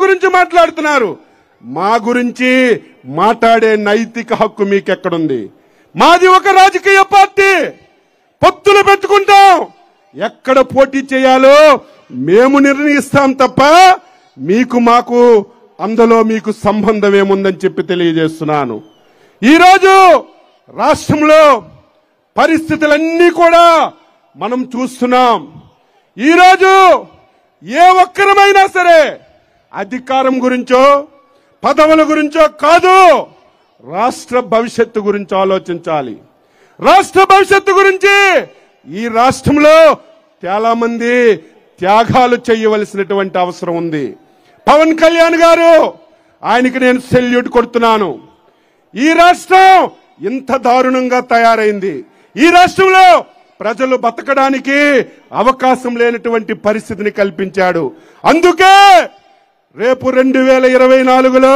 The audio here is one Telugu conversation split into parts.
గురించి మాట్లాడుతున్నారు మా గురించి మాట్లాడే నైతిక హక్కు మీకెక్కడుంది మాది ఒక రాజకీయ పార్టీ పొత్తులు పెట్టుకుంటాం ఎక్కడ పోటీ చేయాలో మేము నిర్ణయిస్తాం తప్ప మీకు మాకు అందులో మీకు సంబంధం ఏముందని చెప్పి తెలియజేస్తున్నాను ఈరోజు రాష్ట్రంలో పరిస్థితులన్నీ కూడా మనం చూస్తున్నాం ఈరోజు ఏ ఒక్కరమైనా సరే అధికారం గురించో పదవుల గురించో కాదు రాష్ట్ర భవిష్యత్తు గురించి ఆలోచించాలి రాష్ట్ర భవిష్యత్తు గురించి ఈ రాష్ట్రంలో చాలా మంది త్యాగాలు చేయవలసినటువంటి అవసరం ఉంది పవన్ కళ్యాణ్ గారు ఆయనకి నేను సెల్యూట్ కొడుతున్నాను ఈ రాష్ట్రం ఇంత దారుణంగా తయారైంది ఈ రాష్ట్రంలో ప్రజలు బతకడానికి అవకాశం లేనటువంటి పరిస్థితిని కల్పించాడు అందుకే రేపు రెండు వేల ఇరవై నాలుగులో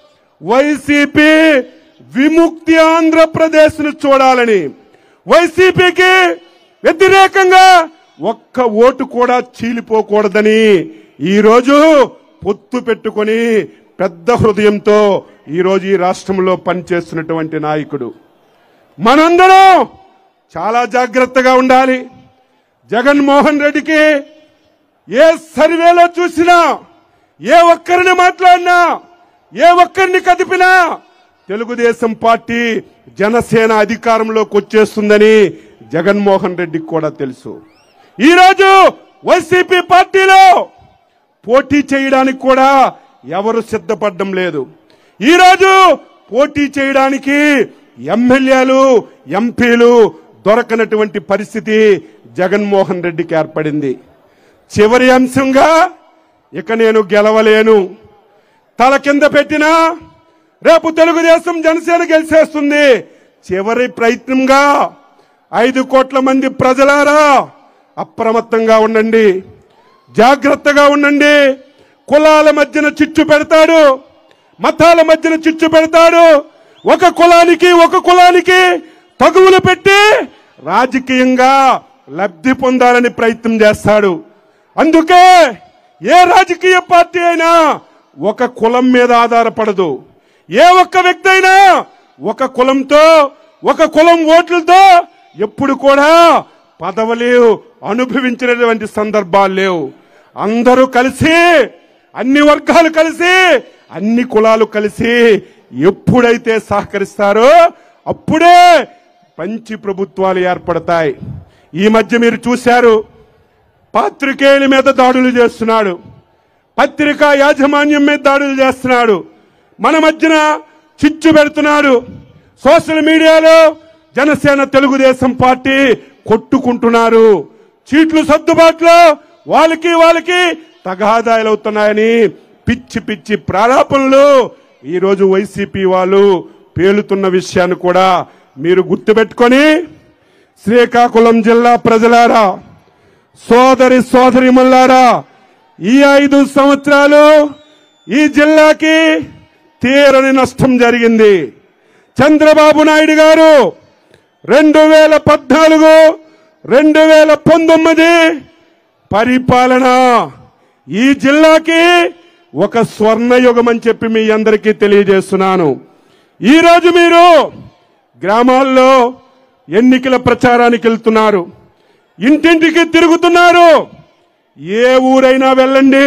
వైసీపీ విముక్తి ఆంధ్రప్రదేశ్ ను చూడాలని వైసీపీకి వ్యతిరేకంగా ఒక్క ఓటు కూడా చీలిపోకూడదని ఈరోజు పొత్తు పెట్టుకొని పెద్ద హృదయంతో ఈరోజు ఈ రాష్ట్రంలో పనిచేస్తున్నటువంటి నాయకుడు మనందరం చాలా జాగ్రత్తగా ఉండాలి జగన్మోహన్ రెడ్డికి ఏ సర్వేలో చూసినా ఏ ఒక్కరిని మాట్లాడినా ఏ ఒక్కరిని కదిపినా తెలుగుదేశం పార్టీ జనసేన అధికారంలోకి వచ్చేస్తుందని జగన్మోహన్ రెడ్డికి కూడా తెలుసు ఈరోజు వైసీపీ పార్టీలో పోటీ చేయడానికి కూడా ఎవరు సిద్ధపడడం లేదు ఈరోజు పోటీ చేయడానికి ఎమ్మెల్యేలు ఎంపీలు దొరకనటువంటి పరిస్థితి జగన్మోహన్ రెడ్డికి ఏర్పడింది చివరి అంశంగా ఇక నేను గెలవలేను తల కింద పెట్టినా రేపు తెలుగుదేశం జనసేన గెలిచేస్తుంది చివరి ప్రయత్నంగా ఐదు కోట్ల మంది ప్రజలారా అప్రమత్తంగా ఉండండి జాగ్రత్తగా ఉండండి కులాల మధ్యన చిచ్చు పెడతాడు మతాల మధ్యన చిచ్చు పెడతాడు ఒక కులానికి ఒక కులానికి తగువులు పెట్టి రాజకీయంగా లబ్ధి పొందాలని ప్రయత్నం చేస్తాడు అందుకే ఏ రాజకీయ పార్టీ అయినా ఒక కులం మీద ఆధారపడదు ఏ ఒక్క వ్యక్తి అయినా ఒక కులంతో ఒక కులం ఓట్లతో ఎప్పుడు కూడా పదవులు అనుభవించినటువంటి సందర్భాలు లేవు అందరూ కలిసి అన్ని వర్గాలు కలిసి అన్ని కులాలు కలిసి ఎప్పుడైతే సహకరిస్తారో అప్పుడే మంచి ప్రభుత్వాలు ఏర్పడతాయి ఈ మధ్య మీరు చూశారు పాత్రికేయుల మీద దాడులు చేస్తున్నాడు పత్రికా యాజమాన్యం మీద దాడులు చేస్తున్నాడు మన మధ్యన చిచ్చు పెడుతున్నాడు సోషల్ మీడియాలో జనసేన తెలుగుదేశం పార్టీ కొట్టుకుంటున్నారు చీట్లు సర్దుబాట్లో వాళ్ళకి వాళ్ళకి తగాదాలు అవుతున్నాయని పిచ్చి పిచ్చి ప్రారాపణలు ఈరోజు వైసీపీ వాళ్ళు పేలుతున్న విషయాన్ని కూడా మీరు గుర్తుపెట్టుకొని శ్రీకాకుళం జిల్లా ప్రజలారా సోదరి సోదరి మల్లారా ఈ ఐదు సంవత్సరాలు ఈ జిల్లాకి తీరని నష్టం జరిగింది చంద్రబాబు నాయుడు గారు రెండు వేల పద్నాలుగు రెండు వేల పంతొమ్మిది పరిపాలన ఈ జిల్లాకి ఒక స్వర్ణయుగం అని చెప్పి మీ అందరికీ తెలియజేస్తున్నాను ఈరోజు మీరు గ్రామాల్లో ఎన్నికల ప్రచారానికి వెళ్తున్నారు ఇంటింటికి తిరుగుతున్నారు ఏ ఊరైనా వెళ్ళండి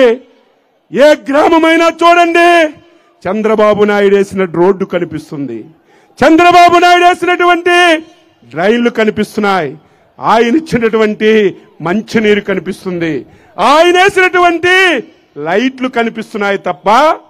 ఏ గ్రామమైనా చూడండి చంద్రబాబు నాయుడు వేసిన రోడ్డు కనిపిస్తుంది చంద్రబాబు నాయుడు వేసినటువంటి డ్రైన్లు కనిపిస్తున్నాయి ఆయన ఇచ్చినటువంటి మంచినీరు కనిపిస్తుంది ఆయన వేసినటువంటి లైట్లు కనిపిస్తున్నాయి తప్ప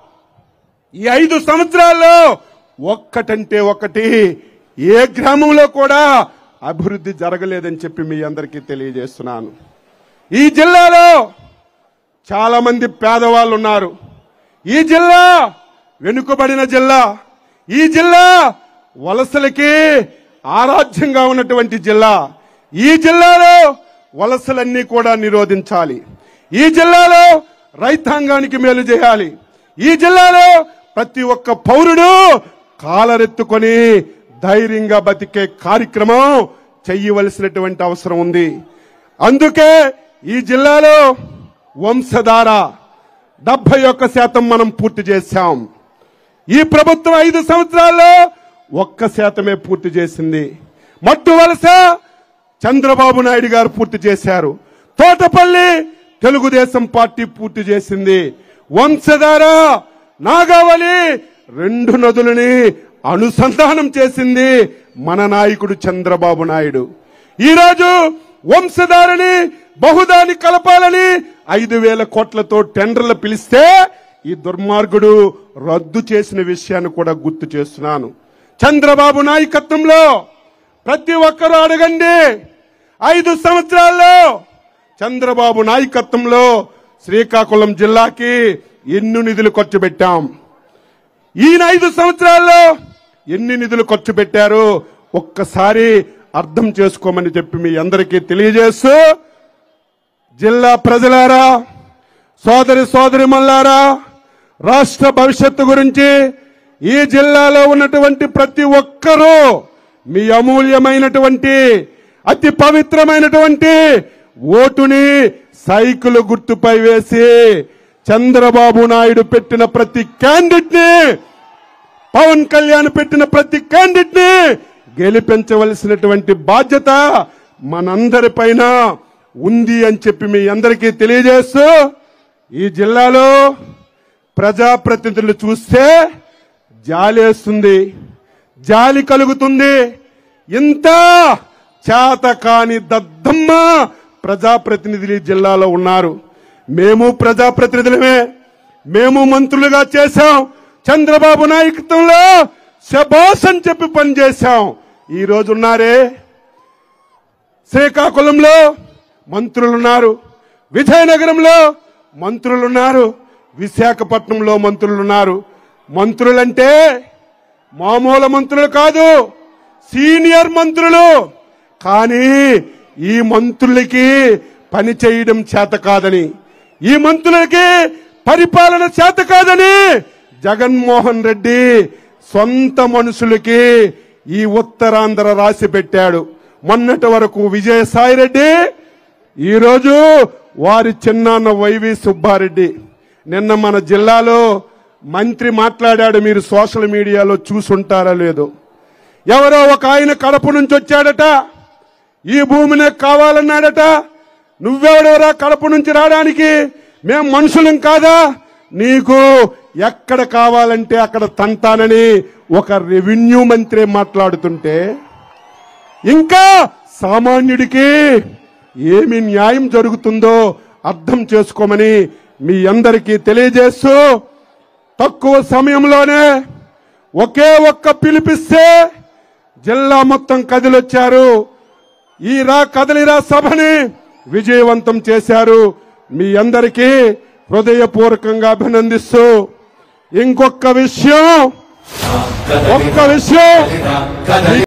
ఈ ఐదు సంవత్సరాల్లో ఒక్కటంటే ఒకటి ఏ గ్రామంలో కూడా అభివృద్ధి జరగలేదని చెప్పి మీ అందరికీ తెలియజేస్తున్నాను ఈ జిల్లాలో చాలా మంది పేదవాళ్ళు ఉన్నారు ఈ జిల్లా వెనుకబడిన జిల్లా ఈ జిల్లా వలసలకి ఆరాధ్యంగా ఉన్నటువంటి జిల్లా ఈ జిల్లాలో వలసలన్నీ కూడా నిరోధించాలి ఈ జిల్లాలో రైతాంగానికి మేలు చేయాలి ఈ జిల్లాలో ప్రతి ఒక్క పౌరుడు కాలరెత్తుకొని ధైర్యంగా బతికే కార్యక్రమం చెయ్యవలసినటువంటి అవసరం ఉంది అందుకే ఈ జిల్లాలో వంశధార డెబ్బై ఒక్క శాతం మనం పూర్తి చేశాం ఈ ప్రభుత్వం ఐదు సంవత్సరాల్లో ఒక్క శాతమే పూర్తి చేసింది మట్టు వలస చంద్రబాబు నాయుడు గారు పూర్తి చేశారు తోటపల్లి తెలుగుదేశం పార్టీ పూర్తి చేసింది వంశధార నాగావళి రెండు నదులని అనుసంధానం చేసింది మన నాయకుడు చంద్రబాబు నాయుడు ఈరోజు వంశధారని బహుదాని కలపాలని ఐదు వేల కోట్లతో టెండర్లు పిలిస్తే ఈ దుర్మార్గుడు రద్దు చేసిన విషయాన్ని కూడా గుర్తు చేస్తున్నాను చంద్రబాబు నాయకత్వంలో ప్రతి ఒక్కరూ అడగండి ఐదు సంవత్సరాల్లో చంద్రబాబు నాయకత్వంలో శ్రీకాకుళం జిల్లాకి ఎన్ని నిధులు ఖర్చు పెట్టాం ఈయన ఐదు సంవత్సరాల్లో ఎన్ని నిధులు ఖర్చు పెట్టారు ఒక్కసారి అర్థం చేసుకోమని చెప్పి మీ అందరికీ తెలియజేస్తూ జిల్లా ప్రజలారా సోదరి సోదరి మల్లారా రాష్ట్ర భవిష్యత్తు గురించి ఈ జిల్లాలో ఉన్నటువంటి ప్రతి ఒక్కరూ మీ అమూల్యమైనటువంటి అతి పవిత్రమైనటువంటి ఓటుని సైకిల్ గుర్తుపై వేసి చంద్రబాబు నాయుడు పెట్టిన ప్రతి క్యాండిడేట్ ని పవన్ కళ్యాణ్ పెట్టిన ప్రతి క్యాండిడేట్ ని గెలిపించవలసినటువంటి బాధ్యత మనందరి పైన ఉంది అని చెప్పి మీ అందరికీ తెలియజేస్తూ ఈ జిల్లాలో ప్రజాప్రతినిధులు చూస్తే జాలేస్తుంది జాలి కలుగుతుంది ఇంత చేత కాని దద్దమ్మ ప్రజాప్రతినిధులు ఈ జిల్లాలో ఉన్నారు మేము ప్రజాప్రతినిధులమే మేము మంత్రులుగా చేశాం చంద్రబాబు నాయకత్వంలో శబాస్ అని చెప్పి పనిచేశాం ఈ రోజు ఉన్నారే శ్రీకాకుళంలో మంత్రులున్నారు విజయనగరంలో మంత్రులున్నారు విశాఖపట్నంలో మంత్రులున్నారు మంత్రులంటే మామూలు మంత్రులు కాదు సీనియర్ మంత్రులు కానీ ఈ మంత్రులకి పని చేయడం చేత కాదని ఈ మంత్రులకి పరిపాలన చేత కాదని జగన్మోహన్ రెడ్డి సొంత మనుషులకి ఈ ఉత్తరాంధ్ర రాసి పెట్టాడు మొన్నటి వరకు విజయసాయి రెడ్డి ఈరోజు వారి చిన్నాన్న వైవి సుబ్బారెడ్డి నిన్న మన జిల్లాలో మంత్రి మాట్లాడాడు మీరు సోషల్ మీడియాలో చూసుంటారా లేదో ఎవరో ఒక ఆయన కడప నుంచి వచ్చాడట ఈ భూమినే కావాలన్నాడట నువ్వెవడెవరా కడప నుంచి రావడానికి మేం మనుషులం కాదా నీకు ఎక్కడ కావాలంటే అక్కడ తంతానని ఒక రెవెన్యూ మంత్రి మాట్లాడుతుంటే ఇంకా సామాన్యుడికి ఏమి న్యాయం జరుగుతుందో అర్థం చేసుకోమని మీ అందరికీ తెలియజేస్తూ తక్కువ సమయంలోనే ఒకే ఒక్క పిలిపిస్తే జిల్లా మొత్తం కదిలొచ్చారు ఈ రా కదలిరా సభని విజయవంతం చేశారు మీ అందరికీ హృదయపూర్వకంగా అభినందిస్తూ ఇంకొక విషయం ఒక్క విషయం